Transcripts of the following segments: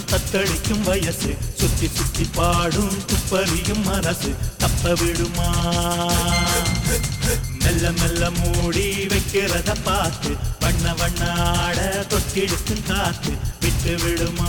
தத்தளிக்கும் வயசு சுத்தி சுத்தி பாடும் துப்பறியும் மனசு தப்ப விடுமா மெல்ல மெல்ல மூடி வைக்கிறத பார்த்து வண்ண வண்ண ஆட தொட்டிழுக்கும் காத்து விட்டு விடுமா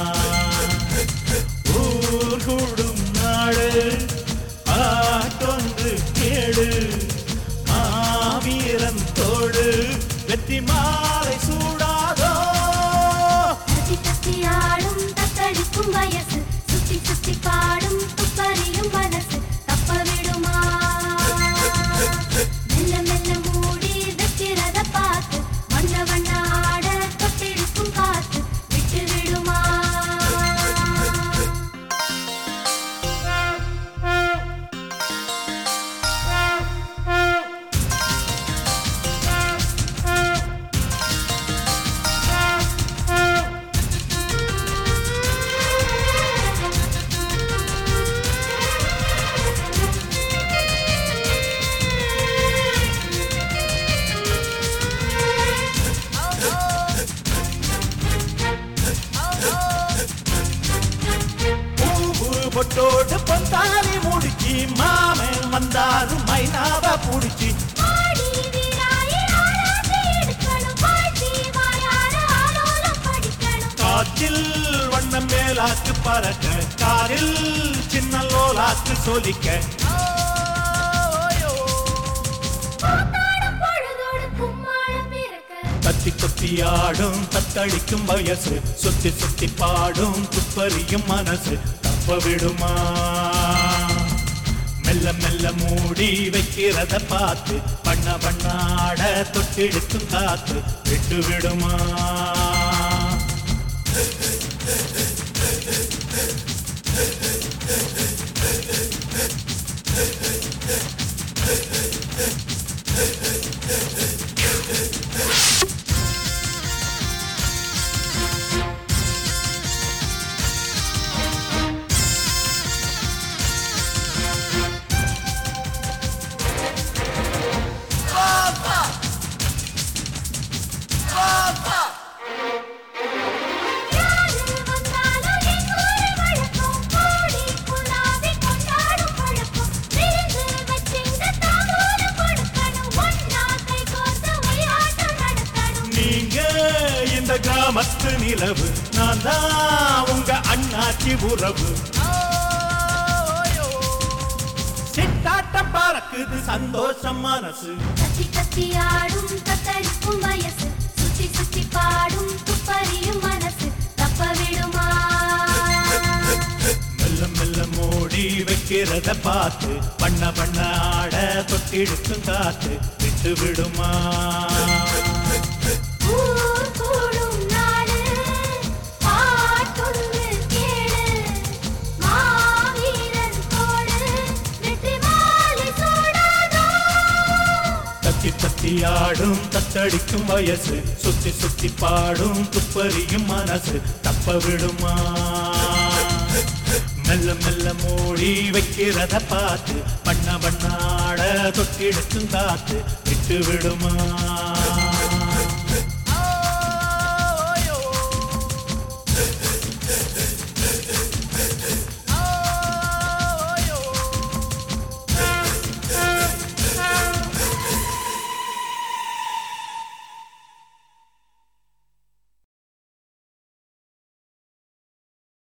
ஊர் கூடும் நாடு ஆட்டொன்று கேடு மாவீரன் தோடு வெற்றி மாலை சூடாதோ தத்தி தத்தி ஆடும் தத்தளிக்கும் வயசு சுத்தி சுத்தி பாடும் துப்பறியும் மனசு தப்ப விடுமா மெல்ல மெல்ல மூடி வைக்கிறத பார்த்து வண்ண வண்ண ஆட தொட்டிழுக்கும் காத்து விட்டு விடுமா பூவு பொட்டோடு பொந்தாலி முடிச்சு மாமன் வந்தாரு மைனாவ புடிச்சு ஆடி வீராயே ஆராய்ச்சி எடுக்கணும் வாழ்த்தி வாயார ஆலோலம் படிக்கணும் காற்றில் வண்ணம் மேலாக்கு பறக்க காரில் சின்ன லோலாக்கு சொலிக்க கூத்தாடும் பொழுதோடு கும்மாளம் பிறக்க கத்தி கத்தி ஆடும் தத்தளிக்கும் வயசு சுத்தி சுத்தி பாடும் துப்பறியும் மனசு தப்ப விடுமா மெல்ல மெல்ல மூடி வைக்கிறத பார்த்து பண்ண பண்ணாட தொட்டிழுக்கும் காத்து விட்டு விடுமா யாரு வந்தாலும் எங்கூரு வழக்கம் கோடி குலாவி கொண்டாடும் பழக்கம் விருந்து வச்சிங்க தாமோலம் கொடுக்கணும் ஒன்னா கை கோர்த்து விளையாட்டம் நடத்தணும் நீங்க இந்த கிராமத்து நிலவு நான் தான் உங்க அண்ணாச்சி உறவு சிட்டாட்டம் பறக்குது சந்தோஷம் மனசு கத்தி கத்தி ஆடும் தத்தளிக்கும் வயசு சுத்தி சுத்தி பாடும் துப்பறியும் மனசு தப்ப விடுமா மெல்ல மெல்ல மூடி வைக்கிறத பார்த்து பண்ண பண்ண ஆட தொட்டிழுக்கும் காத்து விட்டு விடுமா ஊர் கூடும் நாடு பாட்டொன்று கேளு மாவீரன் தோடு வெற்றி மாலை சூடாதோ தத்தி தத்தி ஆடும் தத்தடிக்கும் வயசு சுத்தி சுத்தி பாடும் துப்பறியும் மனசு தப்ப விடுமா மெல்ல மெல்ல மூடி வைக்கிறத பார்த்து பண்ண பண்ணாட தொட்டிடுக்கும் காத்து விட்டு விடுமா